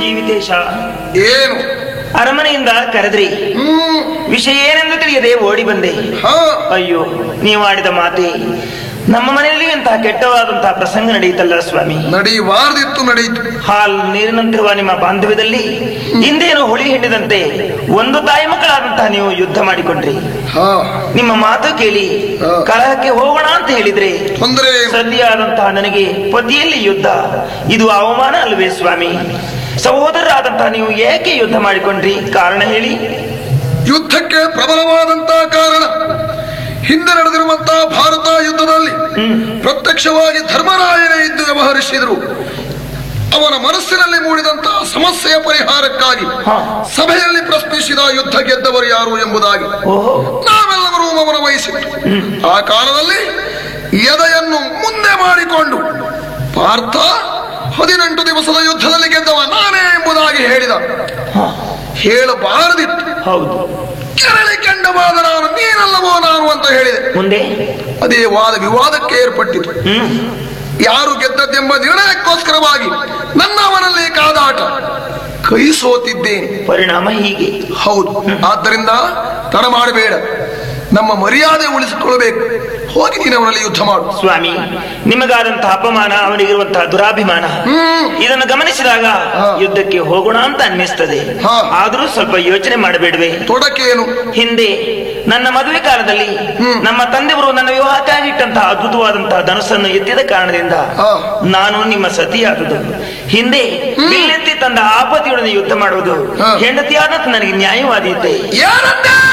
ವಿತೇಶ ಏನು ಅರಮನೆಯಿಂದ ಕರೆದ್ರಿ ಹ್ಮ್ ವಿಷಯ ಏನೆಂದು ತಿಳಿಯದೆ ಓಡಿ ಬಂದೆ ಹಾ ಅಯ್ಯೋ ನೀವು ಆಡಿದ ಮಾತೆ ನಮ್ಮ ಮನೆಯಲ್ಲಿ ಇಂತಹ ಕೆಟ್ಟವಾದಂತಹ ಪ್ರಸಂಗ ನಡೆಯಿತಲ್ಲ ಸ್ವಾಮಿ ನಡೆಯಬಾರ್ದಿತ್ತು ನಡೆಯಿತು ಹಾಲ್ ನೀರಿನಂತಿರುವ ನಿಮ್ಮ ಬಾಂಧವ್ಯದಲ್ಲಿ ಹಿಂದೇನು ಹುಳಿ ಹಿಂಡಿದಂತೆ ಒಂದು ತಾಯಿ ಮಕ್ಕಳಾದಂತಹ ನೀವು ಯುದ್ಧ ಮಾಡಿಕೊಂಡ್ರಿ ಹಾ ನಿಮ್ಮ ಮಾತು ಕೇಳಿ ಹಾ. ಕಲಹಕ್ಕೆ ಹೋಗೋಣ ಅಂತ ಹೇಳಿದ್ರೆ ತೊಂದರೆ ಏನು? ಸದ್ಯಾದಂತಹ ನನಗೆ ಪತಿಯಲ್ಲಿ ಯುದ್ಧ ಇದು ಅವಮಾನ ಅಲ್ವೇ ಸ್ವಾಮಿ ಸಹೋದರರಾದಂತಹ ನೀವು ಏಕೆ ಯುದ್ಧ ಮಾಡಿಕೊಂಡ್ರಿ ಕಾರಣ ಹೇಳಿ ಯುದ್ಧಕ್ಕೆ ಪ್ರಬಲವಾದಂತಹ ಕಾರಣ ಹಿಂದೆ ನಡೆದಿರುವಂತಹ ಭಾರತ ಯುದ್ಧದಲ್ಲಿ ಪ್ರತ್ಯಕ್ಷವಾಗಿ ಧರ್ಮರಾಯನೇ ಇದ್ದು ವ್ಯವಹರಿಸಿದರು ಅವನ ಮನಸ್ಸಿನಲ್ಲಿ ಮೂಡಿದಂತಹ ಸಮಸ್ಯೆಯ ಪರಿಹಾರಕ್ಕಾಗಿ ಹಾ. ಸಭೆಯಲ್ಲಿ ಪ್ರಶ್ನಿಸಿದ ಯುದ್ಧ ಗೆದ್ದವರು ಯಾರು ಎಂಬುದಾಗಿ ಓಹೋ ನಾವೆಲ್ಲರೂ ಮೌನ ವಹಿಸಿತ್ತು ಆ ಕಾಲದಲ್ಲಿ ಎದೆಯನ್ನು ಮುಂದೆ ಮಾಡಿಕೊಂಡು ಪಾರ್ಥ ಹದಿನೆಂಟು ದಿವಸದ ಯುದ್ಧದಲ್ಲಿ ಗೆದ್ದವ ನಾನೇ ಎಂಬುದಾಗಿ ಹೇಳಿದ ಹಾ, ಹೇಳಬಾರದಿತ್ತು ಹೌದು ಕೆರಳಿ ಕಂಡವಾದ ನಾನು ನೀನಲ್ಲವೋ ನಾನು ಅಂತ ಹೇಳಿದೆ ಮುಂದೆ ಅದೇ ವಾದ ವಿವಾದಕ್ಕೆ ಏರ್ಪಟ್ಟಿತು ಹ್ಮ್ ಯಾರು ಗೆದ್ದದ್ದೆಂಬ ನಿರ್ಣಯಕ್ಕೋಸ್ಕರವಾಗಿ ನನ್ನ ಅವನಲ್ಲಿ ಕಾದಾಟ ಕೈ ಸೋತಿದ್ದೇನೆ ಪರಿಣಾಮ ಹೀಗೆ ಹೌದು ಆದ್ದರಿಂದ ತಡ ಮಾಡಬೇಡ ನಮ್ಮ ಮರ್ಯಾದೆ ಉಳಿಸಿಕೊಳ್ಳಬೇಕು ಹೋಗಿ ನೀನು ಅವನಲ್ಲಿ ಯುದ್ಧ ಮಾಡು ಸ್ವಾಮಿ ನಿಮಗಾದಂತಹ ಅಪಮಾನ ಅವನಿಗಿರುವಂತಹ ದುರಾಭಿಮಾನ ಹ್ಮ್ ಇದನ್ನು ಗಮನಿಸಿದಾಗ ಹಾ. ಯುದ್ಧಕ್ಕೆ ಹೋಗೋಣ ಅಂತ ಅನ್ನಿಸ್ತದೆ ಹಾ. ಆದ್ರೂ ಸ್ವಲ್ಪ ಯೋಚನೆ ಮಾಡಬೇಡವೆ ತೊಡಕೇನು ಹಿಂದೆ ನನ್ನ ಮದುವೆ ಕಾಲದಲ್ಲಿ ಹ್ಮ್. ನಮ್ಮ ತಂದೆಯವರು ನನ್ನ ವಿವಾಹಕ್ಕಾಗಿ ಇಟ್ಟಂತಹ ಅದ್ಭುತವಾದಂತಹ ಧನಸ್ಸನ್ನು ಎತ್ತಿದ ಕಾರಣದಿಂದ ಹಾ. ನಾನು ನಿಮ್ಮ ಸತಿಯಾದುದು ಹಿಂದೆ ಬಿಲ್ಲೆತ್ತಿ ತಂದ ಆಪತ್ತಿಯೊಡನೆ ಯುದ್ಧ ಮಾಡುವುದು ಹಾ. ಹೆಂಡತಿಯಾದ ನನಗೆ ನ್ಯಾಯವಾದೀತೆ ಏನಂದೆ